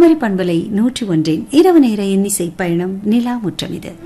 குமரி பண்பலை நூற்றி ஒன்றின் இரவு நேர இன்னிசை பயணம் நிலா முற்றம் இது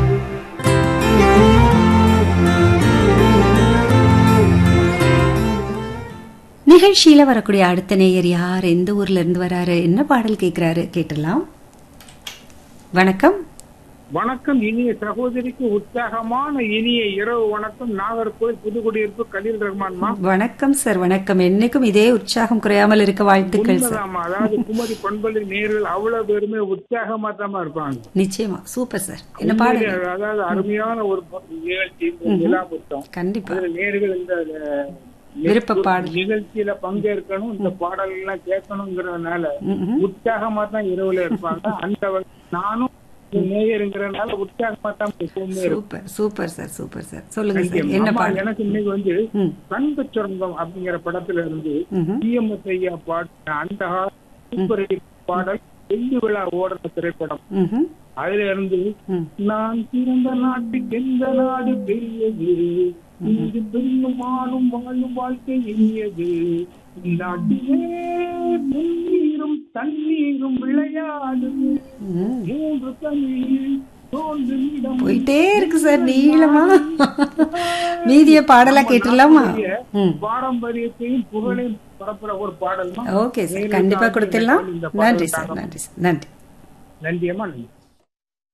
நிகழ்ச்சியில வரக்கூடிய அடுத்த நேயர் யார் எந்த ஊர்ல இருந்து வராரு என்ன பாடல் கேக்குறாரு கேட்டலாம் வணக்கம் வணக்கம் இனிய சகோதரிக்கு உற்சாகமான இனிய இரவு வணக்கம் நாகர்கோவில் புதுக்குடியிருப்பு கலீல் ரஹ்மான்மா வணக்கம் சார் வணக்கம் என்னைக்கும் இதே உற்சாகம் குறையாமல் இருக்க வாழ்த்துக்கள் சார் உண்மைதாம்மா அதாவது குமரி பண்பலி நேர்கள் அவ்வளவு பேருமே உற்சாகமா தான் இருப்பாங்க நிச்சயமா சூப்பர் சார் என்ன பாடல் உண்மையிலே அதாவது அருமையான ஒரு நிகழ்ச்சி இந்த நிலா புத்தம் கண்டிப்பா அதுல நேர்கள் இந்த அஹ், விருப்ப பாடல் நிகழ்ச்சியில பங்கேற்கணும் இந்த பாடல் எல்லாம் கேட்கணுங்கிறதுனால ம்ம். உற்சாகமா தான் இரவுல இருப்பாங்க அந்த வகை நானும் நேயருங்கிறதுனால உற்சாகமா தான் எப்பவுமே இருப்பேன் super super sir super sir சொல்லுங்க சார் என்ன ஆமா, பாடல் எனக்கு இன்னைக்கு வந்து ம். கண்பு சுரங்கம் அப்படிங்கிற படத்துல இருந்து ம்ஹும். டிஎம்எஸ் ஐயா பாடின அந்த கால சூப்பர் ஹிட் பாடல் வெள்ளி விழா ஓடுற திரைப்படம் ம்ஹும். அதுல இருந்து ம். நான் பிறந்த நாட்டுக்கு எந்த நாடு பெரியது இங்கு பெண்ணும் ஆணும் வாழும் வாழ்க்கை இனியது நாட்டிலே முன்னீரும் தண்ணீரும் விளையாடுது ம். மூன்று தண்ணீர் தோன்றும் இடம் போயிட்டே இருக்கு சார் நீளமா மீதிய பாடலா கேட்டுடலாமா ம் பாரம்பரியத்தையும் புகழையும் பரப்புற ஒரு பாடல் ஓகே சார் கண்டிப்பா கொடுத்துடலாம் நன்றி சார் நன்றி சார் நன்றி நன்றியம்மா நன்றி